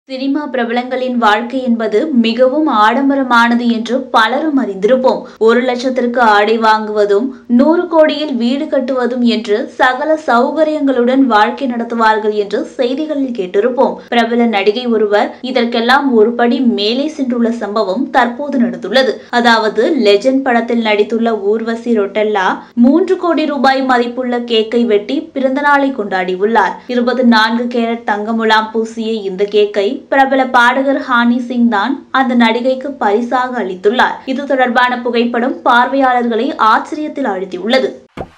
cinema பிரபலங்களின் வாழ்க்கை என்பது மிகவும் ஆடம்பரமானது என்று பலரும் அறிந்திருப்போம் ஒரு லட்சத்திற்கு ஆடை வாங்குவதும் நூறு கோடியில் வீடு கட்டுவதும் என்று சகல சௌகரியங்களுடன் வாழ்க்கை நடத்துவார்கள் என்று செய்திகளில் கேட்டிருப்போம் பிரபல நடிகை ஒருவர் இதற்கெல்லாம் ஒரு படி மேலே சென்றுள்ள சம்பவம் தற்போது நடந்துள்ளது அதாவது லெஜண்ட் படத்தில் நடித்துள்ள ஊர்வசி ரொட்டெல்லா மூன்று கோடி ரூபாய் மதிப்புள்ள கேக்கை வெட்டி பிறந்தநாளை கொண்டாடியுள்ளார் இருபது நான்கு கேரட் தங்கமுலாம் பூசிய இந்த கேக்கை பிரபல பாடகர் ஹானி சிங் தான் அந்த நடிகைக்கு பரிசாக அளித்துள்ளார் இது தொடர்பான புகைப்படம் பார்வையாளர்களை ஆச்சரியத்தில் ஆழ்த்தியுள்ளது